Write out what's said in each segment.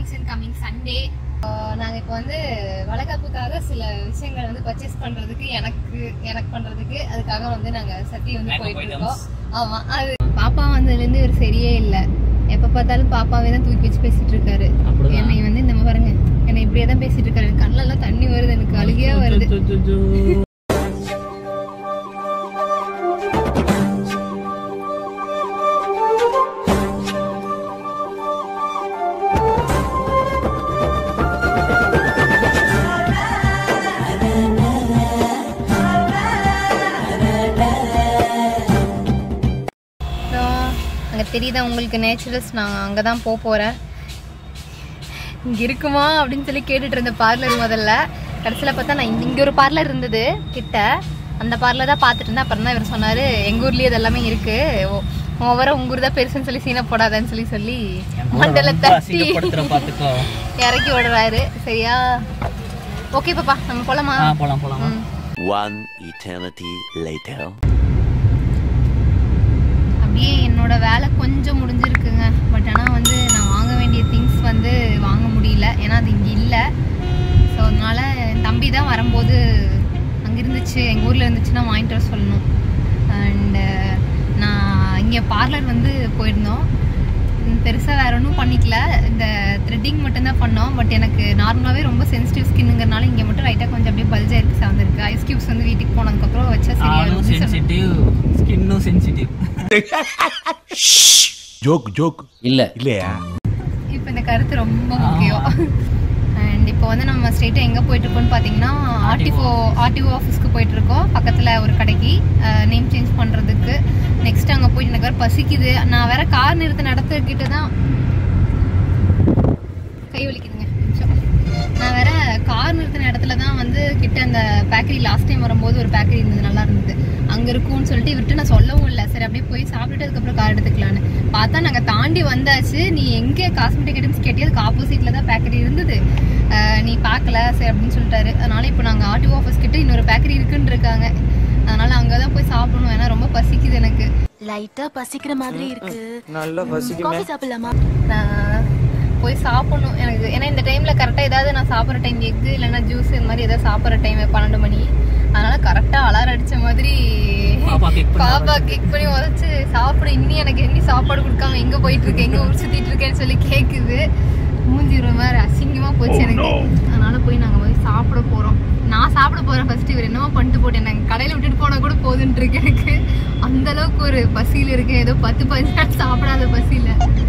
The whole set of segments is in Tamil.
ஃபங்க்ஷன் கம்மிங் சண்டே நாங்க இப்போ வந்து வளகாப்புக்காக சில விஷயங்கள் வந்து பர்ச்சேஸ் பண்றதுக்கு எனக்கு எனக்கு பண்றதுக்கு அதுக்காக வந்து நாங்க சத்தி வந்து Makeup போயிட்டு items. இருக்கோம் ஆமா அது பாப்பா வந்ததுல இருந்து இவர் சரியே இல்ல எப்ப பார்த்தாலும் பாப்பாவே தான் தூக்கி வச்சு பேசிட்டு இருக்காரு அப்படிதான். என்னை வந்து இந்த மாதிரி பாருங்க என்னை இப்படியே தான் பேசிட்டு இருக்காரு எனக்கு கண்ணுல எல்லாம் தண்ணி வருது எனக்கு அழுகையா வருது அச்சச்சோ. அங்கே தெரியுதா உங்களுக்கு நேச்சுரல்ஸ் நான் அங்கே தான் போக போகிறேன் இங்கே இருக்குமா அப்படின்னு சொல்லி கேட்டுட்டு இருந்த பார்லர் முதல்ல கடைசியில் பார்த்தா நான் இங்கே இங்கே ஒரு பார்லர் இருந்தது கிட்ட அந்த பார்லர் தான் பார்த்துட்டு இருந்தேன் அப்புறம் தான் இவர் சொன்னார் எங்கள் ஊர்லேயே இது எல்லாமே இருக்குது ஓவரா உங்க ஊர் தான் பெருசுன்னு சொல்லி சீனை போடாதன்னு சொல்லி சொல்லி மண்டல ரொம்ப தட்டி அசிங்கப்படுத்துற பாத்துக்கோ இறக்கி விடுறாரு சரியா ஓகே பாப்பா நம்ம போலாமா ஆ போலாம் போலாமா ம். One eternity later. அப்படியே என்னோட வேலை கொஞ்சம் முடிஞ்சிருக்குங்க பட் ஆனால் வந்து நான் வாங்க வேண்டிய திங்ஸ் வந்து வாங்க முடியல ஏன்னா அது இங்கே இல்லை ஸோ அதனால என் தம்பி தான் வரும்போது அங்கே இருந்துச்சு எங்கள் ஊரில் இருந்துச்சுன்னா வாங்கிட்டு வர சொல்லணும் அண்டு நான் இங்கே பார்லர் வந்து போயிருந்தோம் பெருசாக வேற ஒன்றும் பண்ணிக்கல இந்த த்ரெட்டிங் மட்டும்தான் பண்ணோம் பட் எனக்கு நார்மலாகவே ரொம்ப சென்சிட்டிவ் ஸ்கின்னுங்கிறனால இங்கே மட்டும் லைட்டாக கொஞ்சம் அப்படியே பல்ஜாக இருக்கு சார்ந்திருக்கு ஐஸ் கியூப்ஸ் வந்து வீட்டுக்கு போனதுக்கப்புறம் வச்சா ஆளும் சரியா சென்சிட்டிவ் ஸ்கின்னும் சென்சிட்டிவ் ஜோக் ஜோக் இல்ல இல்லையா இப்போ இந்த கருத்து ரொம்ப முக்கியம் அண்ட் இப்போ வந்து நம்ம ஸ்ட்ரெயிட்டாக எங்கே போயிட்டு இருக்கோம்னு பார்த்தீங்கன்னா ஆர்டிஓ ஆர்டிஓ ஆஃபீஸ்க்கு போயிட்டு இருக்கோம் பக்கத்தில் ஒரு கடைக்கு நேம் சேஞ்ச் பண்ணுறதுக்கு நெக்ஸ்ட் அங்கே போயிட்டு எனக்கு வேற பசிக்குது நான் வேற கார் நிறுத்த நடத்துக்கிட்டு தான் கை வலிக்குதுங்க நிமிஷம். நான் வேற கார் நிறுத்தின இடத்துல தான் வந்து கிட்ட அந்த பேக்கரி லாஸ்ட் டைம் வரும்போது ஒரு பேக்கரி இருந்தது நல்லா இருந்தது அங்க இருக்கும்னு சொல்லிட்டு இவர்கிட்ட நான் சொல்லவும் இல்லை சரி அப்படியே போய் சாப்பிட்டுட்டு அதுக்கப்புறம் கார் எடுத்துக்கலான்னு பார்த்தா நாங்க தாண்டி வந்தாச்சு நீ எங்கே காஸ்மெட்டிக் ஐட்டம்ஸ் கேட்டியோ அதுக்கு ஆப்போசிட்ல தான் பேக்கரி இருந்தது அஹ் நீ பார்க்கல சரி அப்படின்னு சொல்லிட்டாரு அதனால இப்போ நாங்க ஆர்டிஓ ஆஃபீஸ் கிட்ட இன்னொரு பேக்கரி இருக்குன்னு இருக்காங்க அதனால அங்கதான் போய் சாப்பிடணும் ஏன்னா ரொம்ப பசிக்குது எனக்கு லைட்டா பசிக்கிற மாதிரி இருக்கு நல்லா பசிக்குமே காஃபி சாப்பிடலாமா நான் போய் சாப்பிடணும் எனக்கு ஏன்னா இந்த டைம்ல கரெக்டா ஏதாவது நான் சாப்பிட்ற டைம் எக்கு இல்லைன்னா ஜூஸ் இந்த மாதிரி ஏதாவது சாப்பிட்ற டைம் பன்னெண்டு மணி அதனால கரெக்டா அலாரம் அடிச்ச மாதிரி பாப்பா kick பண்ண பாப்பா கிக் பண்ணி உதச்சு சாப்பிட இன்னி எனக்கு இன்னி சாப்பாடு கொடுக்காம எங்க போயிட்டு இருக்கேன் எங்க ஊர் சுத்திட்டு இருக்கேன்னு சொல்லி கேக்குது மூஞ்சி ஒரு மாதிரி அசிங்கமா போச்சு எனக்கு அதனால போய் நாங்க போய் சாப்பிட போறோம் நான் சாப்பிட போறேன் ஃபர்ஸ்ட் இவர் என்னவோ பண்ணிட்டு போட்டேன் நாங்க கடையில விட்டுட்டு போனா கூட போதுன்னு இருக்கு எனக்கு அந்த அளவுக்கு ஒரு பசியில இருக்கேன் ஏதோ பத்து பதினஞ்சு நாள் சாப்பிடாத பசியில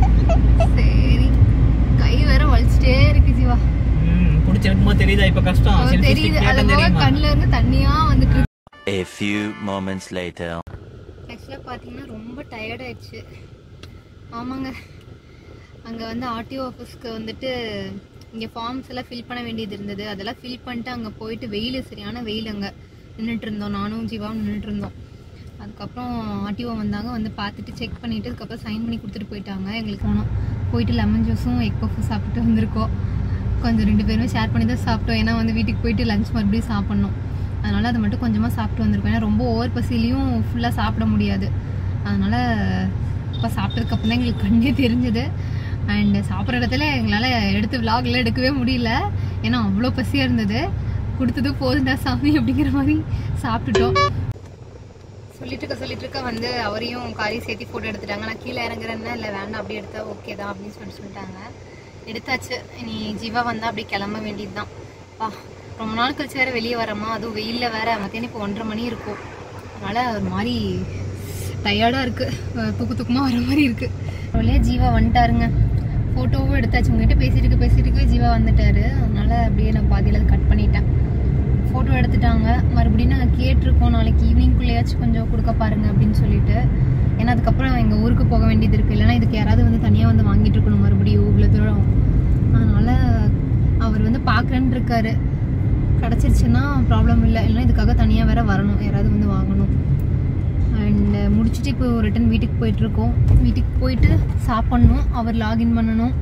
சரி கை வேற வலிச்சிட்டே இருக்கு ஜீவா ம் குடிச்சிருக்குமா தெரியுதா இப்ப கஷ்டம் ஓ, selfie தெரியுது stick அது கேட்டேன் போக தெரியுமா கண்ணுல இருந்து தண்ணியா வந்துட்டு இருக்கு A few moments later. ஆக்சுவலாக பார்த்தீங்கன்னா ரொம்ப டயர்ட் ஆயிடுச்சு ஆமாங்க அங்கே வந்து ஆர்டிஓ ஆஃபீஸ்க்கு வந்துட்டு இங்கே ஃபார்ம்ஸ் எல்லாம் ஃபில் பண்ண வேண்டியது இருந்தது அதெல்லாம் ஃபில் பண்ணிட்டு அங்கே போயிட்டு வெயில் சரியான வெயில் அங்கே நின்றுட்டு இருந்தோம் நானும் ஜீவாவும் நின்றுட்டு இருந்தோம் அதுக்கப்புறம் ஆர்டிஓ வந்தாங்க வந்து பார்த்துட்டு செக் பண்ணிவிட்டு அதுக்கப்புறம் சைன் பண்ணி கொடுத்துட்டு போயிட்டாங்க எங்களுக்கு போனோம் போயிட்டு லெமன் ஜூஸும் எக் பஃபும் சாப்பிட்டு வந்திருக்கோம் கொஞ்சம் ரெண்டு பேருமே ஷேர் பண்ணி தான் சாப்பிட்டோம் ஏன்னா வந்து வீட்டுக்கு போயிட்டு லஞ்ச் மறுபடியும் சாப்பிட்ணும் அதனால் அதை மட்டும் கொஞ்சமாக சாப்பிட்டு வந்திருக்கோம் ஏன்னா ரொம்ப ஓவர் பசிலையும் ஃபுல்லாக சாப்பிட முடியாது அதனால் இப்போ சாப்பிட்டதுக்கப்புறம் தான் எங்களுக்கு கண்ணே தெரிஞ்சது அண்ட் சாப்பிட்ற இடத்துல எங்களால் எடுத்து விலாக்லாம் எடுக்கவே முடியல ஏன்னா அவ்வளோ பசியாக இருந்தது கொடுத்தது போதுண்டா சாமி அப்படிங்கிற மாதிரி சாப்பிட்டுட்டோம் சொல்லிட்டு இருக்க சொல்லிட்டு இருக்க வந்து அவரையும் காரையும் சேர்த்து ஃபோட்டோ எடுத்துட்டாங்க நான் கீழே இறங்குறேன்னா இல்லை வேண்டாம் அப்படி எடுத்தா ஓகே தான் அப்படின்னு சொல்லிட்டு சொல்லிட்டாங்க எடுத்தாச்சு இனி ஜீவா வந்தால் அப்படி கிளம்ப வேண்டியது தான் பா ரொம்ப நாள் கழிச்சு வேற வெளியே வரமா அதுவும் வெயிலில் வேற மத்தியானம் இப்போ ஒன்றரை மணி இருக்கும் அதனால் ஒரு மாதிரி டயர்டாக இருக்குது தூக்கு தூக்கமாக வர மாதிரி இருக்குது வழியாக ஜீவா வந்துட்டாருங்க ஃபோட்டோவும் எடுத்தாச்சு உங்ககிட்ட பேசிட்டு இருக்க பேசிட்டு இருக்கவே ஜீவா வந்துட்டாரு அதனால அப்படியே நான் பாதியில் அதை கட் பண்ணிட்டேன் ஃபோட்டோ எடுத்துட்டாங்க மறுபடியும் நாங்கள் கேட்டிருக்கோம் நாளைக்கு ஈவினிங்குள்ளேயாச்சும் கொஞ்சம் கொடுக்க பாருங்க அப்படின்னு சொல்லிட்டு ஏன்னா அதுக்கப்புறம் எங்கள் ஊருக்கு போக வேண்டியது இருக்குது இல்லைன்னா இதுக்கு யாராவது வந்து தனியாக வந்து வாங்கிட்டு இருக்கணும் மறுபடியும் இவ்வளோ தூரம் அதனால அவர் வந்து பார்க்குறேன்னு இருக்காரு கிடச்சிருச்சுன்னா ப்ராப்ளம் இல்லை இல்லைன்னா இதுக்காக தனியாக வேற வரணும் யாராவது வந்து வாங்கணும் அண்ட் முடிச்சுட்டு இப்போ ரிட்டன் வீட்டுக்கு போயிட்டுருக்கோம் வீட்டுக்கு போயிட்டு சாப்பிட்ணும் அவர் லாகின் பண்ணணும்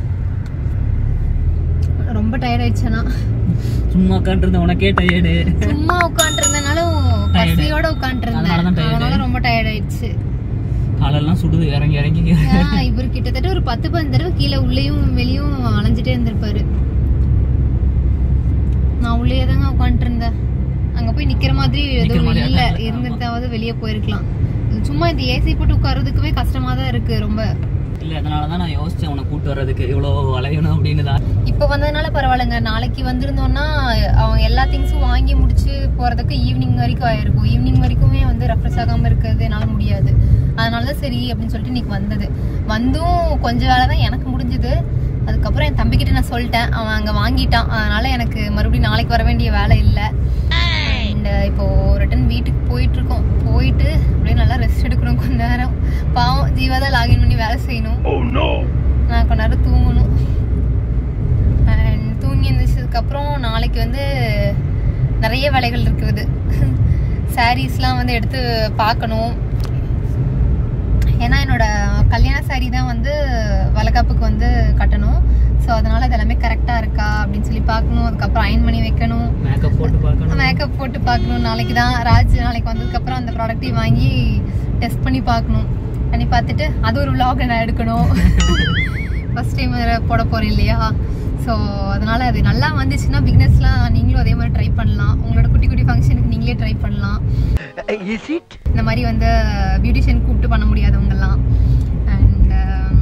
ரொம்ப டயர்ட் ஆயிடுச்சுன்னா சும்மா உட்காந்துருந்த உனக்கே டயர்டு சும்மா உட்காந்துருந்தனாலும் பசியோட உட்காந்துருந்தேன் அதனாலதான் tired. அதனால ரொம்ப டயர்ட் ஆயிடுச்சு காலெல்லாம் சுடுது இறங்கி இறங்கி ஆஹ் இவர் கிட்டத்தட்ட ஒரு பத்து பதினஞ்சு தடவை கீழே உள்ளேயும் வெளியும் அலைஞ்சிட்டே போய் நிக்கிற மாதிரி நிக்கிற எதுவும் மாதிரி இல்ல அதான் இல்ல, இருந்திருந்தாவது வெளியே போயிருக்கலாம் சும்மா இந்த ஏசி போட்டு உட்கார்றதுக்குமே கஷ்டமா தான் இருக்கு ரொம்ப இல்ல அதனால தான் நான் யோசிச்சேன் உன்னை கூட்டு வர்றதுக்கு இவ்வளவு அலையணும் அப்படின்னு தான் இப்போ வந்ததுனால பரவாயில்லைங்க நாளைக்கு வந்திருந்தோம்னா அவங்க எல்லா திங்ஸும் வாங்கி முடிச்சு போறதுக்கு ஈவினிங் வரைக்கும் ஆயிருக்கும் ஈவினிங் வரைக்குமே வந்து ரெஃப்ரெஷ் ஆகாம இருக்கிறது என்னால முடியாது அதனால தான் சரி அப்படின்னு சொல்லிட்டு இன்னைக்கு வந்தது வந்தும் கொஞ்ச வேலை தான் எனக்கு முடிஞ்சது அதுக்கப்புறம் என் தம்பிக்கிட்ட நான் சொல்லிட்டேன் அவன் அங்கே வாங்கிட்டான் அதனால எனக்கு மறுபடியும் நாளைக்கு வர வேண்டிய வேலை இல்லை அண்ட் இப்போ ரிட்டன் வீட்டுக்கு போயிட்டு இருக்கோம் போயிட்டு அப்படியே நல்லா ரெஸ்ட் எடுக்கணும் கொஞ்ச நேரம் பாவம் ஜீவா தான் லாகின் பண்ணி வேலை செய்யணும் நான் கொஞ்ச நேரம் தூங்கணும் அண்ட் தூங்கி எழுந்திரிச்சதுக்கப்புறம் நாளைக்கு வந்து நிறைய வேலைகள் இருக்குது சாரீஸ்லாம் வந்து எடுத்து பார்க்கணும் ஏன்னா என்னோட கல்யாண saree தான் வந்து வளகாப்புக்கு வந்து கட்டணும் ஸோ அதனால அது எல்லாமே கரெக்டாக இருக்கா அப்படின்னு சொல்லி பார்க்கணும் அதுக்கப்புறம் அயன் பண்ணி வைக்கணும் மேக்கப் போட்டு பார்க்கணும் மேக்கப் போட்டு பார்க்கணும் நாளைக்கு தான் ராஜ் நாளைக்கு வந்ததுக்கப்புறம் அந்த ப்ராடக்ட்டையும் வாங்கி டெஸ்ட் பண்ணி பார்க்கணும் பண்ணி பார்த்துட்டு அது ஒரு vlog நான் எடுக்கணும் ஃபர்ஸ்ட் டைம் போட போகிறேன் இல்லையா ஸோ அதனால அது நல்லா வந்துச்சுன்னா பிக்னஸ்லாம் நீங்களும் அதே மாதிரி ட்ரை பண்ணலாம் உங்களோட குட்டி குட்டி ஃபங்க்ஷனுக்கு நீங்களே ட்ரை பண்ணலாம் இந்த மாதிரி வந்து பியூட்டிஷியன் கூப்பிட்டு பண்ண முடியாதவங்கலாம் அண்ட்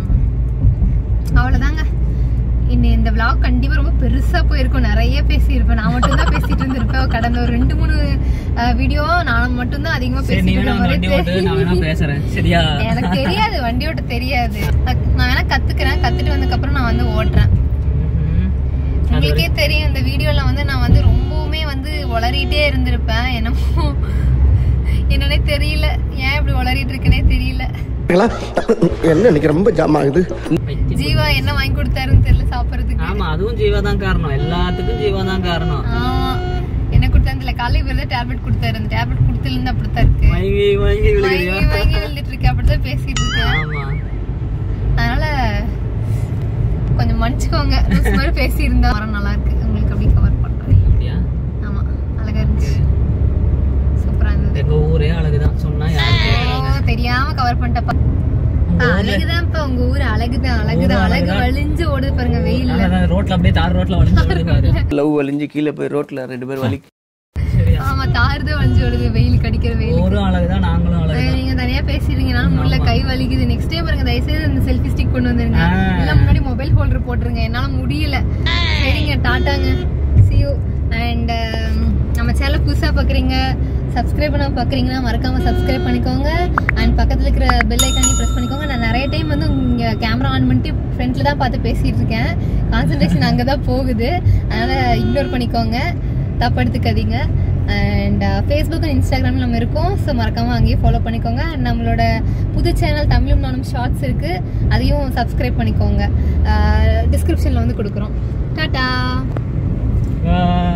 அவ்வளோதாங்க இந்த இந்த vlog கண்டிப்பா ரொம்ப பெருசா போயிருக்கும் நிறைய பேசியிருப்பேன் நான் மட்டும் தான் பேசிட்டு இருந்திருப்பேன் கடந்த ஒரு ரெண்டு மூணு வீடியோ நான் மட்டும் தான் அதிகமா சரி நீ பேசிட்டு வேணா இருந்த வந்து வண்டி ஓட்டு மாதிரி நான் வேணா பேசுறேன் சரியா எனக்கு தெரியாது வண்டி ஓட்ட தெரியாது அக்- நான் வேணா கத்துக்கிறேன் கத்துட்டு வந்ததுக்கு அப்புறம் நான் வந்து ஓட்டுறேன் ம்ஹும். அது உங்களுக்கே தெரியும் இந்த வீடியோல வந்து நான் வந்து ரொம்பவுமே வந்து உளறிட்டே இருந்திருப்பேன் என்னமோ என்னன்னே தெரியல ஏன் இப்படி உளறிட்டு இருக்கேனே தெரியல என்ன இன்னைக்கு ரொம்ப ஜாம் ஆகுது பைத்தியம். ஜீவா என்ன வாங்கி கொடுத்தாருன்னு தெரியல சாப்பிடுறதுக்கு ஆமா அதுவும் ஜீவா தான் காரணம் எல்லாத்துக்கும் ஜீவா தான் காரணம் ஆமா என்ன கொடுத்தாரு தெரியல காலையில இவர் தான் டேப்லெட் கொடுத்தாரு அந்த டேப்லெட் கொடுத்துல இருந்து அப்படித்தான் இருக்கு வாங்கி வாங்கி விழுகிறியா வாங்கி வாங்கி விழுந்துட்டு இருக்கு அப்படிதான் பேசிட்டு இருக்கேன் ஆமா அதனால கொஞ்சம் மன்னிச்சுக்கோங்க லூஸ் மாதிரி பேசி இருந்தா மரம் நல்லா இருக்கு உங்களுக்கு அப்படி கவர் பண்றேன் அப்படியா ஆமா அழகா இருந்துச்சு சூப்பரா இருந்தது எங்க ஊரே அழகுதான் சொன்னா யாரும் கேட்கறாங்க ஓ, தெரியாம கவர் பண்ணிட்டப்பா உங்க ஊர்ல- அழகுதான்ப்பா உங்க ஊர் அழகுதான் அழகுதான் ஊரு அழகு அழகுதான். வலிஞ்சு ஓடுது பாருங்க வெயில்ல அதான் ரோட்ல அப்படியே தார் ரோட்ல வளைஞ்சு விழுது பாரு லவ் வலிஞ்சு கீழே போய் ரோட்ல ரெண்டு பேரும் வலி சரியா ஆமா தாறுதான் வலிஞ்சு ஓடுது வெயில் கடிக்கிற வெயில் ஊரும் அழகுதான் நாங்களும் அழகுதான் நீங்க தனியா பேசிடுங்கனால முடியல கை வலிக்குது நெக்ஸ்ட் டைம் பாருங்க தயவு செய்து இந்த செல்ஃபி ஸ்டிக் கொண்டு வந்துருங்க ஆ. இல்ல முன்னாடி மொபைல் ஹோல்டர் போட்டுருங்க என்னால முடியல சரிங்க டாட்டாங்க see you அண்ட் நம்ம சேனல் புதுசா பாக்குறீங்க சப்ஸ்கிரைப் பண்ண பாக்குறீங்கன்னா மறக்காம சப்ஸ்கிரைப் பண்ணிக்கோங்க அண்ட் பக்கத்துல இருக்கிற பெல் ஐக்கானையும் ப்ரெஸ் பண்ணிக்கோங்க நான் நிறைய டைம் வந்து இங்க கேமரா ஆன் பண்ணிட்டு ஃப்ரண்ட்ல தான் பார்த்து பேசிட்டு இருக்கேன் கான்சன்ட்ரேஷன் அங்கே தான் போகுது அதனால இக்னோர் பண்ணிக்கோங்க தப்பு எடுத்துக்காதீங்க அண்ட் ஃபேஸ்புக் அண்ட் இன்ஸ்டாகிராமில் நம்ம இருக்கோம் ஸோ மறக்காமல் அங்கேயும் ஃபாலோ பண்ணிக்கோங்க And நம்மளோட புது சேனல் தமிழும் நானும் ஷார்ட்ஸ் இருக்குது அதையும் சப்ஸ்கிரைப் பண்ணிக்கோங்க டிஸ்கிரிப்ஷனில் வந்து கொடுக்குறோம் டாட்டா Bye.